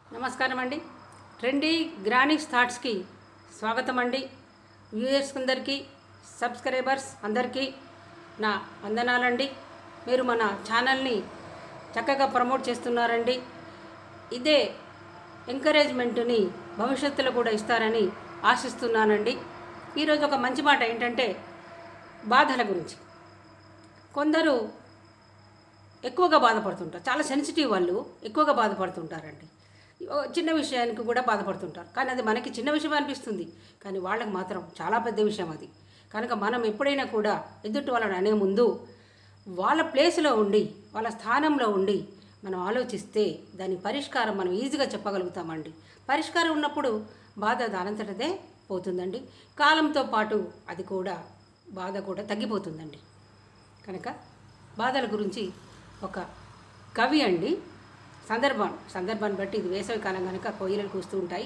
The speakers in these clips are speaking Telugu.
నమస్కారం అండి ట్రెండీ గ్రానిక్స్ థాట్స్కి స్వాగతం అండి వ్యూయర్స్ అందరికీ సబ్స్క్రైబర్స్ అందరికీ నా వందనాలండి మీరు మన ఛానల్ని చక్కగా ప్రమోట్ చేస్తున్నారండి ఇదే ఎంకరేజ్మెంట్ని భవిష్యత్తులో కూడా ఇస్తారని ఆశిస్తున్నానండి ఈరోజు ఒక మంచి మాట ఏంటంటే బాధల గురించి కొందరు ఎక్కువగా బాధపడుతుంటారు చాలా సెన్సిటివ్ వాళ్ళు ఎక్కువగా బాధపడుతుంటారండి ఓ చిన్న విషయానికి కూడా బాధపడుతుంటారు కానీ అది మనకి చిన్న విషయం అనిపిస్తుంది కానీ వాళ్ళకి మాత్రం చాలా పెద్ద విషయం అది కనుక మనం ఎప్పుడైనా కూడా ఎదుటి వాళ్ళని అనే ముందు వాళ్ళ ప్లేస్లో ఉండి వాళ్ళ స్థానంలో ఉండి మనం ఆలోచిస్తే దాని పరిష్కారం మనం ఈజీగా చెప్పగలుగుతామండి పరిష్కారం ఉన్నప్పుడు బాధ దానంతటదే పోతుందండి కాలంతో పాటు అది కూడా బాధ కూడా తగ్గిపోతుందండి కనుక బాధల గురించి ఒక కవి అండి సందర్భం సందర్భాన్ని బట్టి ఇది వేసవి కాలం కనుక కోయిలలు కూస్తూ ఉంటాయి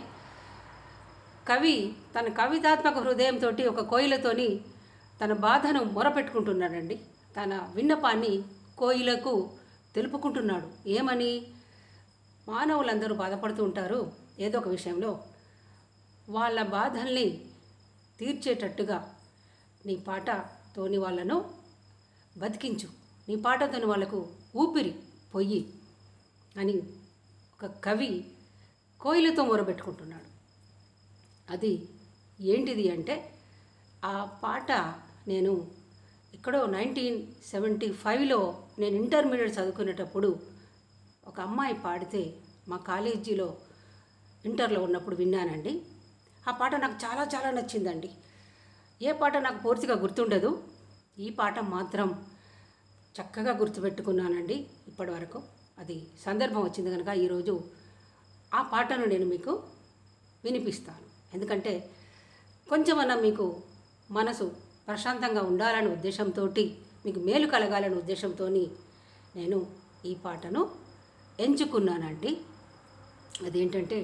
కవి తన కవితాత్మక హృదయంతో ఒక కోయిలతోని తన బాధను మొరపెట్టుకుంటున్నాడండి తన విన్నపాన్ని కోయిలకు తెలుపుకుంటున్నాడు ఏమని మానవులందరూ బాధపడుతూ ఉంటారు ఏదో ఒక విషయంలో వాళ్ళ బాధల్ని తీర్చేటట్టుగా నీ పాటతోని వాళ్ళను బతికించు నీ పాటతోని వాళ్ళకు ఊపిరి పొయ్యి అని ఒక కవి కోయిలతో మొరబెట్టుకుంటున్నాడు అది ఏంటిది అంటే ఆ పాట నేను ఎక్కడో నైన్టీన్ సెవెంటీ ఫైవ్లో నేను ఇంటర్మీడియట్ చదువుకునేటప్పుడు ఒక అమ్మాయి పాడితే మా కాలేజీలో ఇంటర్లో ఉన్నప్పుడు విన్నానండి ఆ పాట నాకు చాలా చాలా నచ్చిందండి ఏ పాట నాకు పూర్తిగా గుర్తుండదు ఈ పాట మాత్రం చక్కగా గుర్తుపెట్టుకున్నానండి ఇప్పటి వరకు అది సందర్భం వచ్చింది కనుక ఈరోజు ఆ పాటను నేను మీకు వినిపిస్తాను ఎందుకంటే కొంచెమన్నా మీకు మనసు ప్రశాంతంగా ఉండాలనే ఉద్దేశంతో మీకు మేలు కలగాలనే ఉద్దేశంతో నేను ఈ పాటను ఎంచుకున్నానండి అదేంటంటే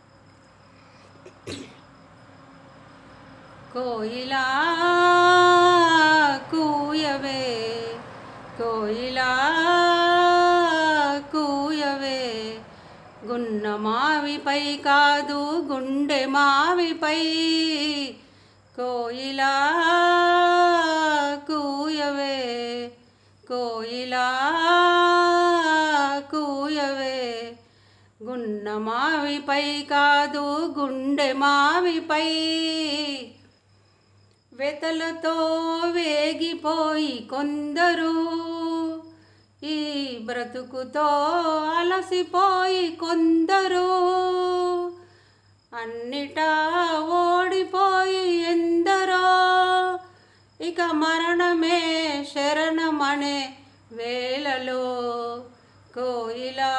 కోయిలా కూయవే కోయిలా కూయవే గున్న మావిపై కాదు గుండె మావిపై కోయిలా కూయవే కోయిలా కూయవే గున్న మావిపై కాదు గుండె మావిపై వెతలతో వేగిపోయి కొందరు ఈ బ్రతుకుతో అలసిపోయి కొందరు అన్నిటా ఓడిపోయి ఎందరో ఇక మరణమే శరణమనే వేళలో కోయిలా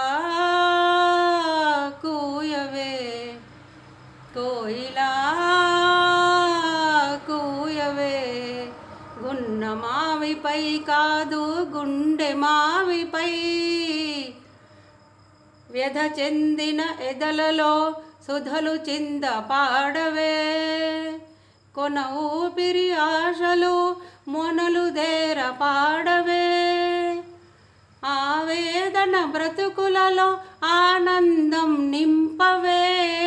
కూయవే కోయిలా కూయవే గున్న మావిపై కాదు గుండె మావిపై వ్యధ చెందిన ఎదలలో సుధలు చింద పాడవే కొన ఊపిరి ఆశలు మొనలు దేర పాడవే ఆవేదన బ్రతుకులలో ఆనందం నింపవే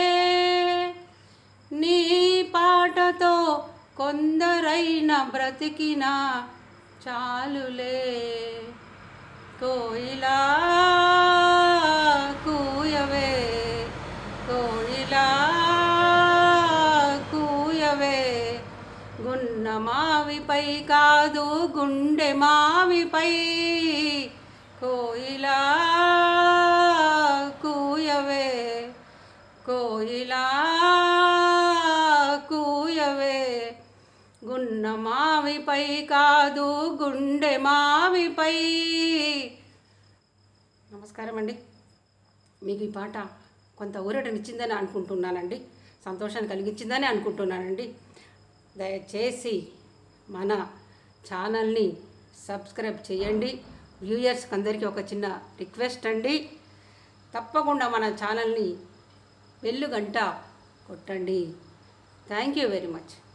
నీ పాటతో కొందరైన బ్రతికిన చాలులే కోయిలా కూయవే కోయిలా కూయవే గున్న మావిపై కాదు గుండె మావిపై కోయిలా కూయవే కోయిలా కూయవే గున్న మావిపై కాదు గుండె మావిపై నమస్కారం అండి మీకు ఈ పాట కొంత ఊరటనిచ్చిందని అనుకుంటున్నానండి సంతోషాన్ని కలిగించిందని అనుకుంటున్నానండి దయచేసి మన ఛానల్ని సబ్స్క్రైబ్ చేయండి వ్యూయర్స్కి అందరికీ ఒక చిన్న రిక్వెస్ట్ అండి తప్పకుండా మన ఛానల్ని వెల్లుగంట కొట్టండి థ్యాంక్ యూ వెరీ మచ్